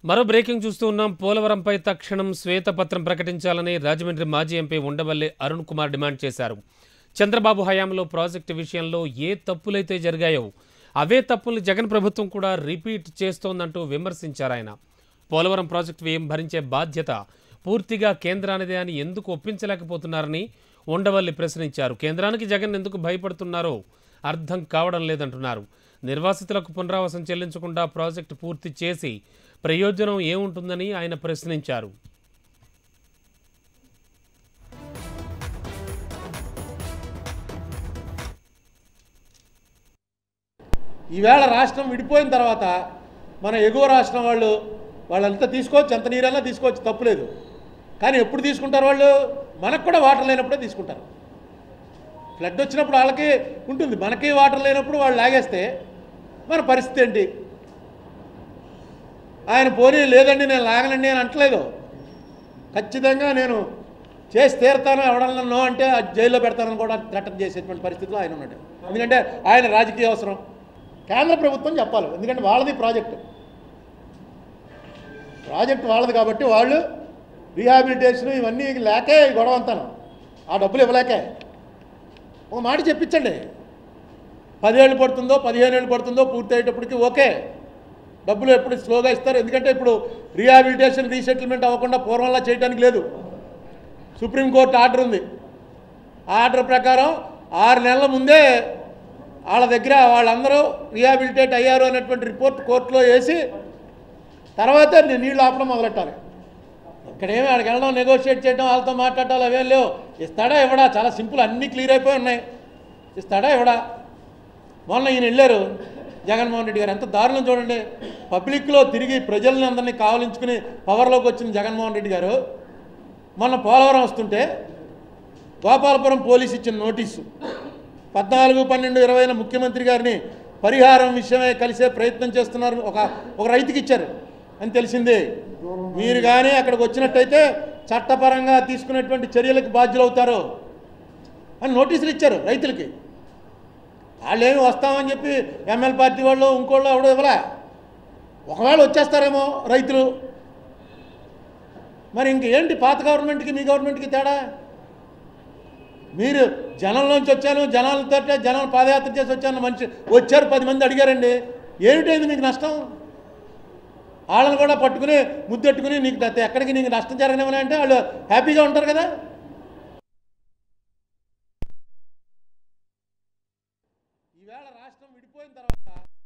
మరో బ్రేకింగ్ చూస్తూ ఉన్నాం పోలవరంపై తక్షణం శ్వేతపత్రం ప్రకటించాలని రాజమండ్రి మాజీ ఎంపీ ఉండవల్లి అరుణ్ కుమార్ డిమాండ్ చేశారు చంద్రబాబు హయాంలో ప్రాజెక్టు విషయంలో ఏ తప్పులైతే జరిగాయో అవే తప్పుల్ని జగన్ ప్రభుత్వం కూడా రిపీట్ చేస్తోందంటూ విమర్శించారు ఆయన పోలవరం ప్రాజెక్టు వ్యయం భరించే బాధ్యత పూర్తిగా కేంద్రానిదే అని ఎందుకు ఒప్పించలేకపోతున్నారని ఉండవల్లి ప్రశ్నించారు కేంద్రానికి జగన్ ఎందుకు భయపడుతున్నారో అర్థం కావడం లేదంటున్నారు నిర్వాసితులకు పునరావాసం చెల్లించకుండా ప్రాజెక్టు పూర్తి చేసి ప్రయోజనం ఏముంటుందని ఆయన ప్రశ్నించారు ఈవేళ రాష్ట్రం విడిపోయిన తర్వాత మన ఎగువ రాష్ట్రం వాళ్ళు వాళ్ళంతా తీసుకోవచ్చు ఎంత నీరైనా తీసుకోవచ్చు తప్పులేదు కానీ ఎప్పుడు తీసుకుంటారు వాళ్ళు మనకు కూడా వాటర్ లేనప్పుడే తీసుకుంటారు ఫ్లడ్ వచ్చినప్పుడు వాళ్ళకి ఉంటుంది మనకి వాటర్ లేనప్పుడు వాళ్ళు లాగేస్తే మన పరిస్థితి ఏంటి ఆయన పోనీ లేదండి నేను లాగనండి అని అంటలేదు ఖచ్చితంగా నేను చేసి తీరుతాను ఎవడన్నా నో అంటే ఆ జైల్లో పెడతానని కూడా థ్రెటన్ చేసేటువంటి పరిస్థితిలో ఆయన ఉన్నాడు ఎందుకంటే ఆయన రాజకీయ అవసరం కేంద్ర ప్రభుత్వం చెప్పాలి ఎందుకంటే వాళ్ళది ప్రాజెక్టు ప్రాజెక్ట్ వాళ్ళది కాబట్టి వాళ్ళు రీహాబిలిటేషన్ ఇవన్నీ లేకే ఈ గొడవ అంతాను ఆ డబ్బులు ఇవ్వలేకే ఒక మాట చెప్పించండి పదిహేళ్ళు పడుతుందో పదిహేను ఏళ్ళు పడుతుందో పూర్తి అయ్యేటప్పటికి ఓకే డబ్బులు ఎప్పుడు స్లోగా ఇస్తారు ఎందుకంటే ఇప్పుడు రీహాబిలిటేషన్ రీసెటిల్మెంట్ అవ్వకుండా పూర్వంలా చేయడానికి లేదు సుప్రీంకోర్టు ఆర్డర్ ఉంది ఆ ఆర్డర్ ప్రకారం ఆరు నెలల ముందే వాళ్ళ దగ్గర వాళ్ళందరూ రీహాబిలిటేట్ అయ్యారు అనేటువంటి రిపోర్ట్ కోర్టులో వేసి తర్వాత నీ- నీళ్ళు ఆపడం మొదలెట్టాలి ఇక్కడేమి అక్కడికి వెళ్ళడం నెగోషియేట్ చేయడం వాళ్ళతో మాట్లాడాలి అవేం లేవు ఇస్తాడా ఇవ్వడా చాలా సింపుల్ అన్నీ క్లియర్ అయిపోయి ఉన్నాయి ఇస్తాడా ఇవ్వడా మొన్న ఈయన వెళ్ళారు జగన్మోహన్ రెడ్డి గారు ఎంత దారుణం చూడండి పబ్లిక్లో తిరిగి ప్రజల్ని అందరినీ కావలించుకుని పవర్లోకి వచ్చిన జగన్మోహన్ రెడ్డి గారు మొన్న పోలవరం వస్తుంటే గోపాలపురం పోలీస్ ఇచ్చిన నోటీసు పద్నాలుగు పన్నెండు ఇరవైన ముఖ్యమంత్రి గారిని పరిహారం విషయమై కలిసే ప్రయత్నం చేస్తున్నారు ఒక ఒక రైతుకి ఇచ్చారు అని తెలిసిందే మీరు కానీ అక్కడికి వచ్చినట్టయితే చట్టపరంగా తీసుకునేటువంటి చర్యలకు బాధ్యులవుతారు అని నోటీసులు ఇచ్చారు రైతులకి వాళ్ళు ఏమి వస్తామని చెప్పి ఎమ్మెల్యే పార్టీ వాళ్ళు ఇంకోళ్ళు ఎవడో ఇవ్వలే ఒకవేళ వచ్చేస్తారేమో రైతులు మరి ఇంకేంటి పాత గవర్నమెంట్కి మీ గవర్నమెంట్కి తేడా మీరు జనంలోంచి వచ్చాను జనాలతో జనాలు పాదయాత్ర చేసి వచ్చాను మనిషి వచ్చారు పది మంది అడిగారండి ఏమిటైంది మీకు నష్టం వాళ్ళని కూడా పట్టుకుని ముద్దెట్టుకుని నీకు ద- ఎక్కడికి నీకు నష్టం జరగనివ్వని అంటే వాళ్ళు హ్యాపీగా ఉంటారు కదా ఈవేళ రాష్ట్రం విడిపోయిన తర్వాత